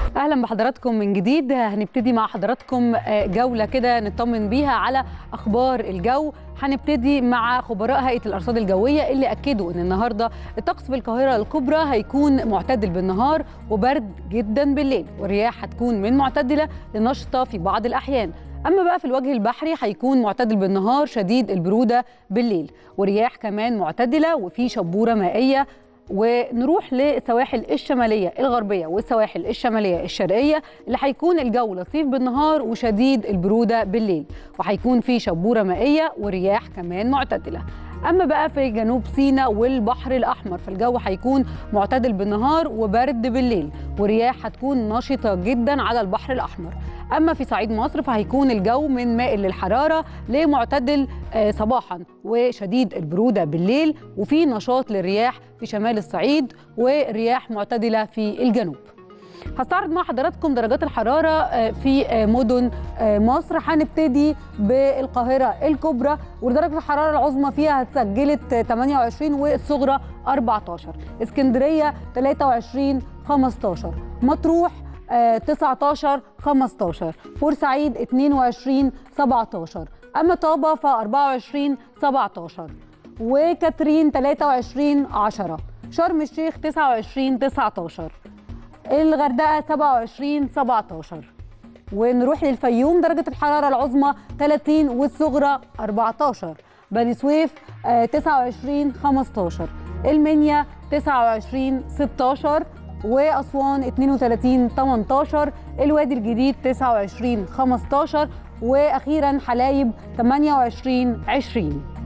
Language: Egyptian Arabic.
اهلا بحضراتكم من جديد هنبتدي مع حضراتكم جوله كده نطمن بيها على اخبار الجو هنبتدي مع خبراء هيئه الارصاد الجويه اللي اكدوا ان النهارده الطقس في القاهره الكبرى هيكون معتدل بالنهار وبرد جدا بالليل والرياح هتكون من معتدله لنشطه في بعض الاحيان اما بقى في الوجه البحري هيكون معتدل بالنهار شديد البروده بالليل ورياح كمان معتدله وفي شبوره مائيه ونروح للسواحل الشماليه الغربيه والسواحل الشماليه الشرقيه اللي هيكون الجو لطيف بالنهار وشديد البروده بالليل وهيكون في شبوره مائيه ورياح كمان معتدله اما بقى في جنوب سيناء والبحر الاحمر فالجو هيكون معتدل بالنهار وبرد بالليل ورياح هتكون نشطه جدا على البحر الاحمر اما في صعيد مصر فهيكون الجو من مائل للحراره لمعتدل صباحا وشديد البروده بالليل وفي نشاط للرياح في شمال الصعيد ورياح معتدله في الجنوب هستعرض مع حضراتكم درجات الحرارة في مدن مصر هنبتدي بالقاهرة الكبرى ودرجة الحرارة العظمى فيها اتسجلت 28 والصغرى 14 اسكندرية 23 15 مطروح 19 15 بورسعيد 22 17 أما طابة ف 24 17 وكاترين 23 10 شرم الشيخ 29 19 الغردقه 27 17 ونروح للفيوم درجه الحراره العظمى 30 والصغرى 14 بني سويف 29 15 المنيا 29 16 واسوان 32 18 الوادي الجديد 29 15 واخيرا حلايب 28 20